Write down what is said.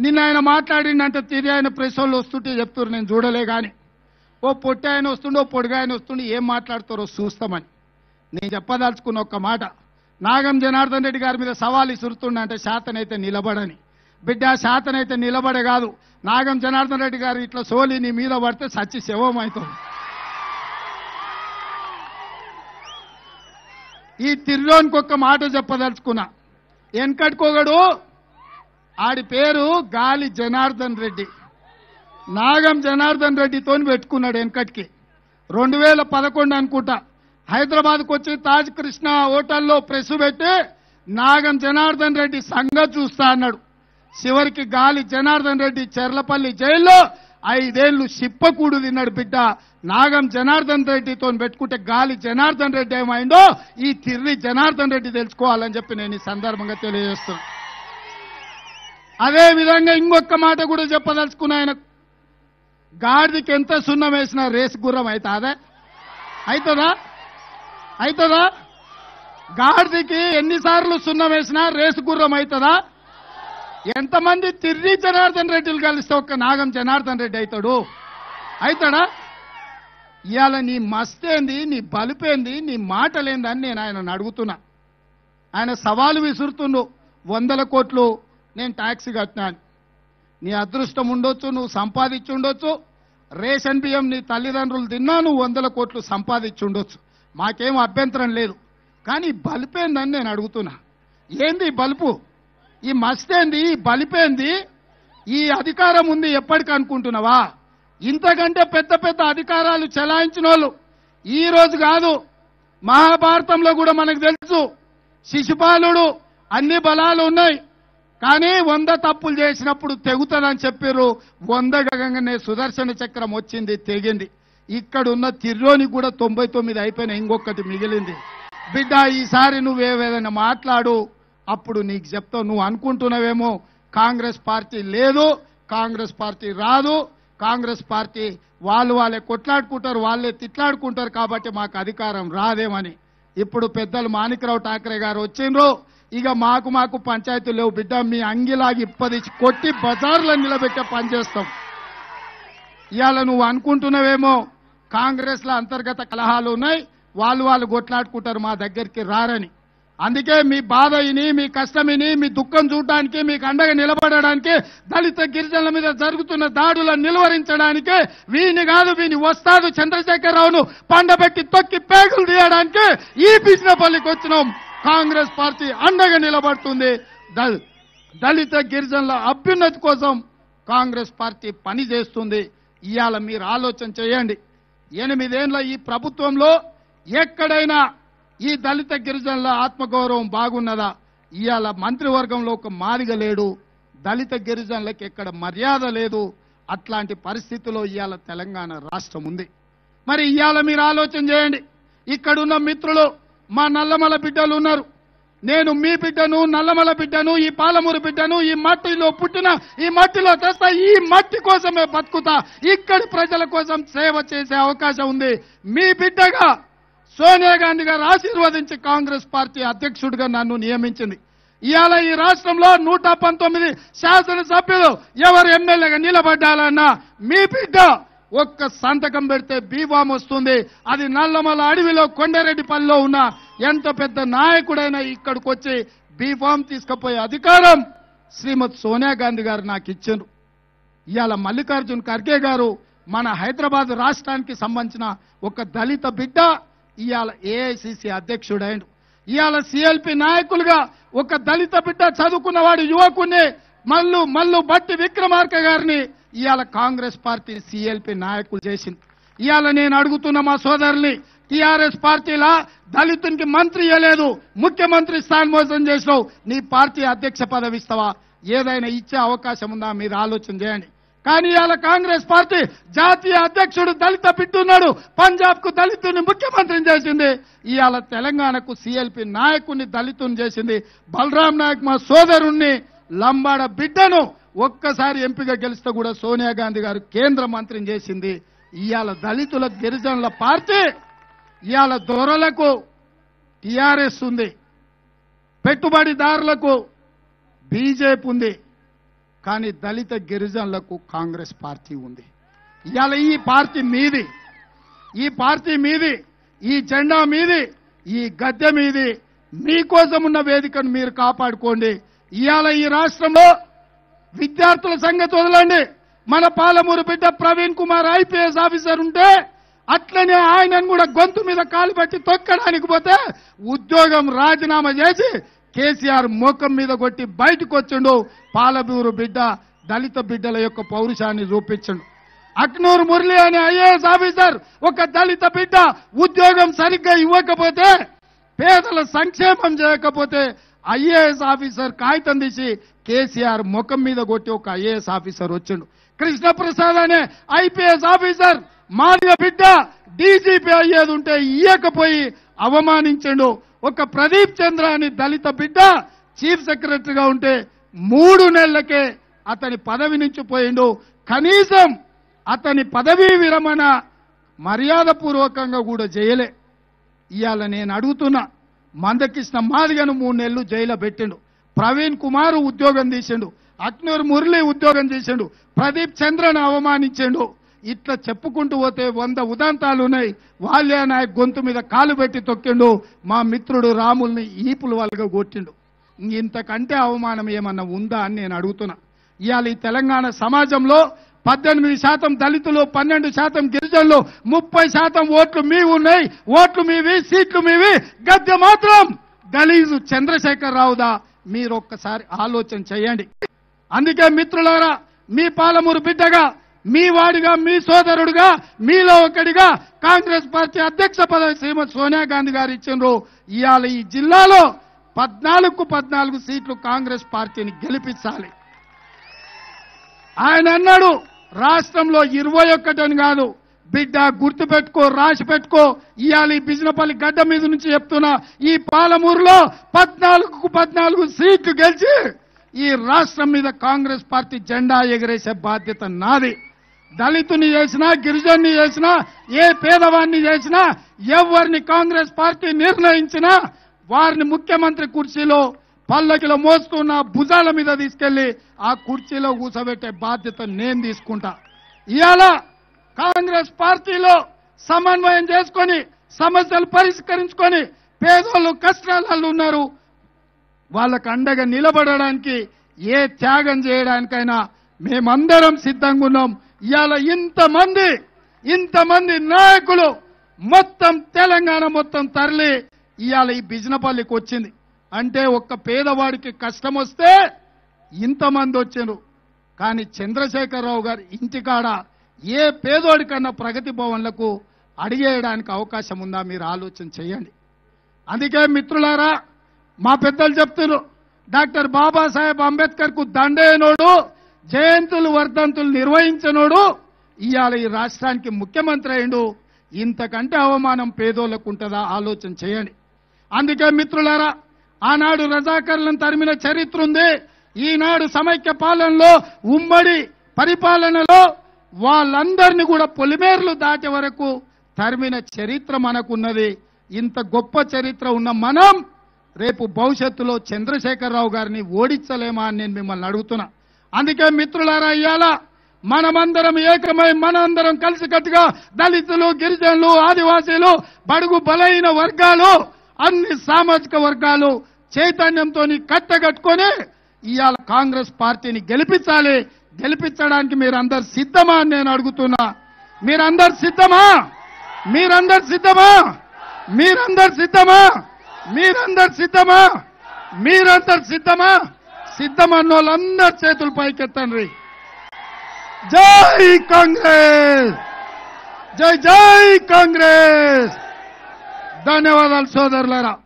నిన్న ఆయన మాట్లాడిండంటే తిరిగి ఆయన ప్రెస్ వాళ్ళు వస్తుంటే చెప్తున్నారు నేను చూడలే కానీ ఓ పొట్టి ఆయన వస్తుండే ఓ పొడిగా ఆయన వస్తుండే ఏం మాట్లాడతారో చూస్తామని నేను చెప్పదలుచుకున్న ఒక్క మాట నాగం జనార్దన్ రెడ్డి గారి మీద సవాల్ ఇసురుతుండ అంటే శాతనైతే నిలబడని బిడ్డ శాతనైతే నిలబడే కాదు నాగం జనార్దన్ రెడ్డి గారు ఇట్లా సోలి నీ మీద పడితే సచ్చి శవం అవుతుంది ఈ తిర్లోనికి ఒక్క మాట చెప్పదలుచుకున్నా వెనకట్టుకోగడు ఆడి పేరు గాలి జనార్దన్ రెడ్డి నాగం జనార్దన్ రెడ్డితో పెట్టుకున్నాడు వెనకటికి రెండు వేల పదకొండు అనుకుంటా హైదరాబాద్కు వచ్చి తాజ్ కృష్ణ హోటల్లో ప్రెస్ పెట్టి నాగం జనార్దన్ రెడ్డి సంగతి చూస్తా అన్నాడు చివరికి గాలి జనార్దన్ రెడ్డి చెర్లపల్లి జైల్లో ఐదేళ్లు సిప్పకూడు తిన్నాడు బిడ్డ నాగం జనార్దన్ రెడ్డితో పెట్టుకుంటే గాలి జనార్దన్ రెడ్డి ఏమైందో ఈ తిర్రి జనార్దన్ రెడ్డి తెలుసుకోవాలని చెప్పి నేను ఈ సందర్భంగా తెలియజేస్తున్నా అదే విధంగా ఇంకొక మాట కూడా చెప్పదలుచుకున్నా ఆయన గాడిదకి ఎంత సున్నం వేసినా రేసు గుర్రం అవుతుందా అవుతుందా అవుతుందా గాడిదకి ఎన్నిసార్లు సున్నం వేసినా రేసు గుర్రం అవుతుందా ఎంతమంది తిర్రి జనార్దన్ రెడ్డిలు కలిస్తే ఒక్క నాగం జనార్దన్ రెడ్డి అవుతాడు అవుతాడా ఇవాళ నీ మస్తేంది నీ బలిపేంది నీ మాటలేంది అని నేను ఆయన అడుగుతున్నా ఆయన సవాలు విసురుతుండు వందల కోట్లు నేను ట్యాక్స్ కట్టినాను నీ అదృష్టం ఉండొచ్చు నువ్వు సంపాదించి ఉండొచ్చు రేషన్ బియ్యం నీ తల్లిదండ్రులు తిన్నా నువ్వు వందల కోట్లు సంపాదించి ఉండొచ్చు మాకేం అభ్యంతరం లేదు కానీ ఈ బలిపేందని నేను అడుగుతున్నా ఏంది ఈ బలుపు ఈ మస్తేంది ఈ బలిపేంది ఈ అధికారం ఉంది ఎప్పటికి అనుకుంటున్నావా ఇంతకంటే పెద్ద పెద్ద అధికారాలు చెలాయించిన వాళ్ళు ఈ రోజు కాదు మహాభారతంలో కూడా మనకు తెలుసు శిశుపాలుడు అన్ని బలాలు ఉన్నాయి కానీ వంద తప్పులు చేసినప్పుడు తెగుతుందని చెప్పారు వంద గగంగానే సుదర్శన చక్రం వచ్చింది తెగింది ఇక్కడున్న తిర్రోని కూడా తొంభై తొమ్మిది అయిపోయిన ఇంకొకటి మిగిలింది బిడ్డ ఈసారి నువ్వేవేదైనా మాట్లాడు అప్పుడు నీకు చెప్తావు నువ్వు అనుకుంటున్నావేమో కాంగ్రెస్ పార్టీ లేదు కాంగ్రెస్ పార్టీ రాదు కాంగ్రెస్ పార్టీ వాళ్ళు వాళ్ళే కొట్లాడుకుంటారు వాళ్ళే తిట్లాడుకుంటారు కాబట్టి మాకు అధికారం రాదేమని ఇప్పుడు పెద్దలు మాణికరావు ఠాకరే గారు వచ్చిండ్రు ఇక మాకు మాకు పంచాయతీలు లేవు బిడ్డ మీ అంగిలాగి ఇప్పదిచ్చి కొట్టి బజార్లో నిలబెట్టే పని చేస్తాం ఇవాళ నువ్వు అనుకుంటున్నావేమో కాంగ్రెస్ లో అంతర్గత కలహాలు ఉన్నాయి వాళ్ళు వాళ్ళు కొట్లాడుకుంటారు మా దగ్గరికి రారని అందుకే మీ బాధ ఇని మీ కష్టమిని మీ దుఃఖం చూడడానికి మీకు అండగా నిలబడడానికి దళిత గిరిజనుల మీద జరుగుతున్న దాడులను నిలువరించడానికి వీని కాదు వీని వస్తాదు చంద్రశేఖరరావును పండబెట్టి తొక్కి పేగులు తీయడానికి ఈ బిజినపల్లికి వచ్చినాం కాంగ్రెస్ పార్టీ అండగా నిలబడుతుంది దళ- దళిత గిరిజనుల అభ్యున్నతి కోసం కాంగ్రెస్ పార్టీ పని చేస్తుంది ఇవాళ మీరు ఆలోచన చేయండి ఎనిమిదేండ్ల ఈ ప్రభుత్వంలో ఎక్కడైనా ఈ దళిత గిరిజనుల ఆత్మగౌరవం బాగున్నదా ఇవాళ మంత్రివర్గంలో ఒక మాదిగ లేడు దళిత గిరిజనులకు ఎక్కడ మర్యాద లేదు అట్లాంటి పరిస్థితిలో ఇవాళ తెలంగాణ రాష్ట్రం ఉంది మరి ఇవాళ మీరు ఆలోచన చేయండి ఇక్కడున్న మిత్రులు మా నల్లమల బిడ్డలు ఉన్నారు నేను మీ బిడ్డను నల్లమల బిడ్డను ఈ పాలమూరు బిడ్డను ఈ మట్టిలో పుట్టిన ఈ మట్టిలో తెస్తా ఈ మట్టి కోసమే బతుకుతా ఇక్కడి ప్రజల కోసం సేవ చేసే అవకాశం ఉంది మీ బిడ్డగా సోనియా గాంధీ గారు ఆశీర్వదించి కాంగ్రెస్ పార్టీ అధ్యక్షుడిగా నన్ను నియమించింది ఇవాళ ఈ రాష్ట్రంలో నూట పంతొమ్మిది శాసనసభ్యులు ఎవరు ఎమ్మెల్యేగా నిలబడ్డాలన్నా మీ బిడ్డ ఒక్క సంతకం పెడితే బీఫామ్ వస్తుంది అది నల్లమల అడవిలో కొండారెడ్డిపల్లిలో ఉన్న ఎంత పెద్ద నాయకుడైనా ఇక్కడికి వచ్చి బీఫామ్ తీసుకుపోయే అధికారం శ్రీమతి సోనియా గాంధీ గారు నాకు ఇచ్చారు ఇవాళ మల్లికార్జున్ ఖర్గే గారు మన హైదరాబాద్ రాష్ట్రానికి సంబంధించిన ఒక దళిత బిడ్డ ఇవాళ ఏఐసిసి అధ్యక్షుడైండు ఇవాళ సిఎల్పి నాయకులుగా ఒక దళిత బిడ్డ చదువుకున్నవాడు యువకుని మల్లు మల్లు బట్టి విక్రమార్క గారిని ఇవాళ కాంగ్రెస్ పార్టీ సిఎల్పి నాయకులు చేసింది ఇవాళ నేను అడుగుతున్న మా సోదరుల్ని టిఆర్ఎస్ పార్టీలా దళితునికి మంత్రి ఇవ్వలేదు ముఖ్యమంత్రి స్థానం మోసం చేసినావు నీ పార్టీ అధ్యక్ష పదవి ఇస్తావా ఏదైనా ఇచ్చే అవకాశం ఉందా మీరు ఆలోచన చేయండి కానీ ఇవాళ కాంగ్రెస్ పార్టీ జాతీయ అధ్యక్షుడు దళిత బిడ్డున్నాడు పంజాబ్ కు దళితుని ముఖ్యమంత్రిని చేసింది ఇవాళ తెలంగాణకు సిఎల్పి నాయకుని దళితుని చేసింది బలరాం నాయక్ మా సోదరుణ్ణి లంబాడ బిడ్డను ఒక్కసారి ఎంపిక గెలిస్తే కూడా సోనియా గాంధీ గారు కేంద్ర మంత్రిని చేసింది ఇవాళ దళితుల గిరిజనుల పార్టీ ఇవాళ దొరలకు టిఆర్ఎస్ ఉంది పెట్టుబడిదారులకు బీజేపీ ఉంది కానీ దళిత గిరిజనులకు కాంగ్రెస్ పార్టీ ఉంది ఇవాళ ఈ పార్టీ మీది ఈ పార్టీ మీది ఈ జెండా మీది ఈ గద్దె మీది మీకోసం ఉన్న వేదికను మీరు కాపాడుకోండి ఇవాళ ఈ రాష్ట్రంలో విద్యార్థుల సంగతి వదలండి మన పాలమూరు బిడ్డ ప్రవీణ్ కుమార్ ఐపీఎస్ ఆఫీసర్ ఉంటే అట్లనే ఆయనను కూడా గొంతు మీద కాలు పెట్టి తొక్కడానికి పోతే ఉద్యోగం రాజీనామా చేసి కేసీఆర్ మోకం మీద కొట్టి బయటకు వచ్చిండు పాలమూరు బిడ్డ దళిత బిడ్డల యొక్క పౌరుషాన్ని చూపించండు అక్నూరు మురళి అనే ఐఏఎస్ ఆఫీసర్ ఒక దళిత బిడ్డ ఉద్యోగం సరిగ్గా ఇవ్వకపోతే పేదల సంక్షేమం చేయకపోతే ఐఏఎస్ ఆఫీసర్ కాగితం తీసి కేసీఆర్ ముఖం మీద కొట్టి ఒక ఐఏఎస్ ఆఫీసర్ వచ్చిండు కృష్ణప్రసాద్ అనే ఐపీఎస్ ఆఫీసర్ మాదిగ బిడ్డ డీజీపీ అయ్యేది ఉంటే ఇయ్యకపోయి అవమానించండు ఒక ప్రదీప్ చంద్ర అని దళిత బిడ్డ చీఫ్ సెక్రటరీగా ఉంటే మూడు నెలలకే అతని పదవి నుంచి పోయిండు కనీసం అతని పదవీ విరమణ మర్యాదపూర్వకంగా కూడా చేయలే ఇవాళ నేను అడుగుతున్నా మందకృష్ణ మాదిగను మూడు నెలలు జైల్లో పెట్టిండు ప్రవీణ్ కుమార్ ఉద్యోగం తీసిండు అక్నూర్ మురళి ఉద్యోగం చేసిండు ప్రదీప్ చంద్రను అవమానించిండు ఇట్లా చెప్పుకుంటూ పోతే వంద ఉదాంతాలు ఉన్నాయి వాళ్ళే నాయక్ గొంతు మీద కాలు పెట్టి తొక్కిండు మా మిత్రుడు రాముల్ని ఈపుల వాళ్ళగా కొట్టిండు ఇంతకంటే అవమానం ఏమన్నా ఉందా అని నేను అడుగుతున్నా ఇవాళ ఈ తెలంగాణ సమాజంలో పద్దెనిమిది శాతం దళితులు పన్నెండు శాతం గిరిజనులు ముప్పై శాతం ఓట్లు మీవి ఉన్నాయి ఓట్లు మీవి సీట్లు మీవి గద్దె మాత్రం గలీజు చంద్రశేఖర్ రావుదా మీరు ఒక్కసారి ఆలోచన చేయండి అందుకే మిత్రులారా మీ పాలమూరు బిడ్డగా మీ వాడిగా మీ సోదరుడుగా మీలో ఒకడిగా కాంగ్రెస్ పార్టీ అధ్యక్ష పదవి శ్రీమతి సోనియా గాంధీ గారు ఇచ్చిండ్రు ఇవాళ ఈ జిల్లాలో పద్నాలుగు పద్నాలుగు సీట్లు కాంగ్రెస్ పార్టీని గెలిపించాలి ఆయన అన్నాడు రాష్ట్రంలో ఇరవై ఒక్కటని కాదు బిడ్డ గుర్తు పెట్టుకో రాసి పెట్టుకో ఇవాళ ఈ బిజినపల్లి గడ్డ మీద నుంచి చెప్తున్నా ఈ పాలమూరులో పద్నాలుగు పద్నాలుగు సీట్లు గెలిచి ఈ రాష్ట్రం మీద కాంగ్రెస్ పార్టీ జెండా ఎగరేసే బాధ్యత నాది దళితుని చేసినా గిరిజన్ని చేసినా ఏ పేదవాడిని చేసినా ఎవరిని కాంగ్రెస్ పార్టీ నిర్ణయించినా వారిని ముఖ్యమంత్రి కుర్చీలో పల్లకిలో మోస్తున్న భుజాల మీద తీసుకెళ్లి ఆ కుర్చీలో కూర్చోబెట్టే బాధ్యత నేను తీసుకుంటా ఇవాళ కాంగ్రెస్ పార్టీలో సమన్వయం చేసుకొని సమస్యలు పరిష్కరించుకొని పేదోళ్ళు కష్టాలలో ఉన్నారు వాళ్ళకు అండగా నిలబడడానికి ఏ త్యాగం చేయడానికైనా మేమందరం సిద్ధంగా ఉన్నాం ఇవాళ ఇంతమంది ఇంతమంది నాయకులు మొత్తం తెలంగాణ మొత్తం తరలి ఇవాళ ఈ బిజినపల్లికి వచ్చింది అంటే ఒక్క పేదవాడికి కష్టం వస్తే ఇంతమంది వచ్చారు కానీ చంద్రశేఖరరావు గారి ఇంటికాడ ఏ పేదోడికన్నా ప్రగతి భవన్లకు అడిగేయడానికి అవకాశం ఉందా మీరు ఆలోచన చేయండి అందుకే మిత్రులారా మా పెద్దలు చెప్తున్నారు డాక్టర్ బాబాసాహెబ్ అంబేద్కర్ కు దండేనోడు జయంతులు వర్ధంతులు నిర్వహించనోడు ఇవాళ ఈ రాష్ట్రానికి ముఖ్యమంత్రి అయిండు ఇంతకంటే అవమానం పేదోళ్ళకు ఉంటుందా ఆలోచన చేయండి అందుకే మిత్రులారా ఆనాడు రజాకర్లను తరిమిన చరిత్ర ఉంది ఈనాడు సమైక్య పాలనలో ఉమ్మడి పరిపాలనలో వాళ్ళందరినీ కూడా పొలిమేర్లు దాటే వరకు తరిమిన చరిత్ర మనకున్నది ఇంత గొప్ప చరిత్ర ఉన్న మనం రేపు భవిష్యత్తులో చంద్రశేఖరరావు గారిని ఓడించలేమా అని నేను మిమ్మల్ని అడుగుతున్నా అందుకే మిత్రులారా ఇవాళ మనమందరం ఏకమై మనందరం కలిసికట్టుగా దళితులు గిరిజనులు ఆదివాసీలు బడుగు బలైన వర్గాలు అన్ని సామాజిక వర్గాలు చైతన్యంతో కట్టగట్టుకొని ఇవాళ కాంగ్రెస్ పార్టీని గెలిపించాలి గెలిపించడానికి మీరందరు సిద్ధమా అని నేను అడుగుతున్నా మీరందరు సిద్ధమా మీరందరు సిద్ధమా మీరందరు సిద్ధమా మీరందరు సిద్ధమా మీరందరు సిద్ధమా సిద్ధమన్న వాళ్ళందరు చేతులు పైకెత్తండి జై కాంగ్రెస్ జై జై కాంగ్రెస్ ధన్యవాదాలు సోదరులారా